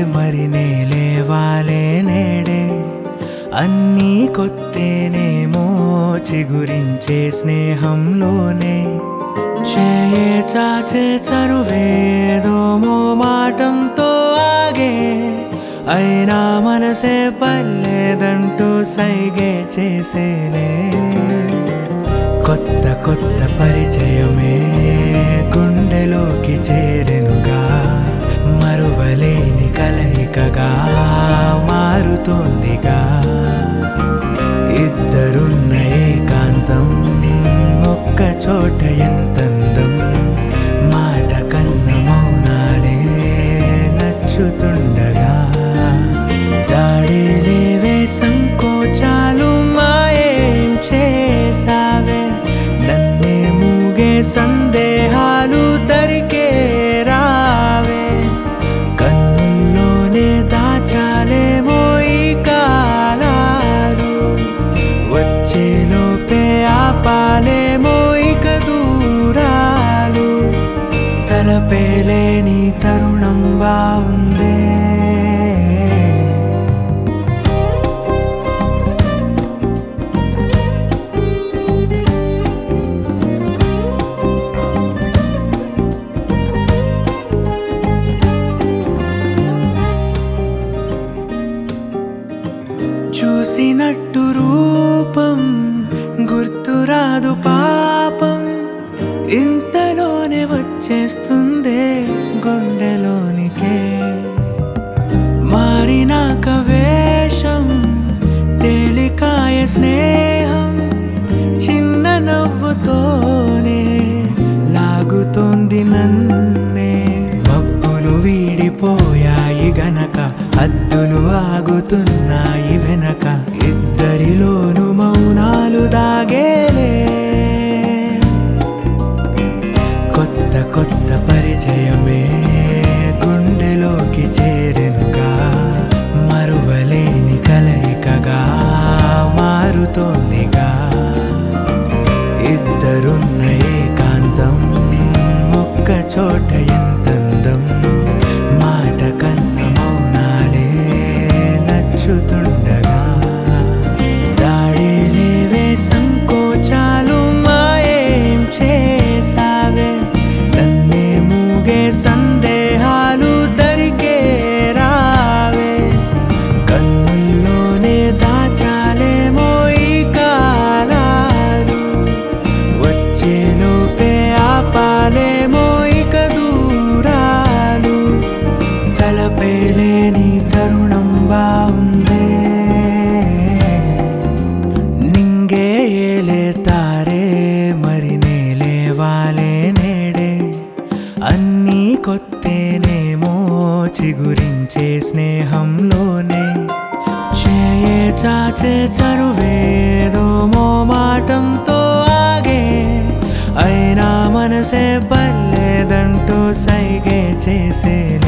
మరి నేలేవాలే నేడే అన్నీ కొత్తేనేమో చిగురించే స్నేహంలోనే చేయే చాచే చరువేదోమో మాటంతో ఆగే అయినా మనసే పర్లేదంటూ సైగే చేసేలే కొత్త కొత్త పరిచయమే గుండెలోకి చేరెనుగా మరువలేని కలయికగా మారుతోందిగా ఇద్దరున్న ఏకాంతం ఒక్క చోట ఎంతందం మాట కన్న మౌనాలే నచ్చుతుండగా జాడి లేవే సంకోచాలు మాయేం చేసావే నన్నే మూగే సందేహాలు దరికే రావే కన్నుల్లోనే దాచాలేమో ఈ కాలాలు వచ్చేలోపే ఆపాలేమో ఇక దూరాలు తలపేలేని తరుణం బాగుందే చూసినట్టు రూపం గుర్తురాదు పాపం ఇంతలోనే వచ్చేస్తుందే గుండెలోనికే మారినాక వేషం తేలికాయ స్నేహం చిన్న నవ్వుతోనే లాగుతోంది నన్నే మబ్బులు వీడిపోయాయి గనక అద్దులు ఆగుతున్నాయి వెనక ఇద్దరిలోను మౌనాలు దాగేలే కొత్త కొత్త పరిచయమే గుండెలోకి చేరెనుగా మరువలేని కలయికగా మారుతోందిగా ఇద్దరున్న ఏకాంతం ఒక్క చోట ఎంతందం మాట కన్న మౌనాలే నచ్చుతుండగా జాడి లేవే సంకోచాలు మాయేం చేసావే నన్నే మూగే సందేహాలు దరికే రావే కన్నుల్లోనే దాచాలేమో ఈ కాలాలు వచ్చేలోపే ఆపాలేమో ఇక దూరాలు తలపేలేని తరుణం బాగుందే నింగే ఏలే తారే మరి నేలేవాలే నేడే అన్నీ కొత్తేనేమో చిగురించే స్నేహంలోనే చేయే చాచే చరువేదోమో మాటంతో ఆగే అయినా మనసే పర్లేదంటూ సైగే చేసేలే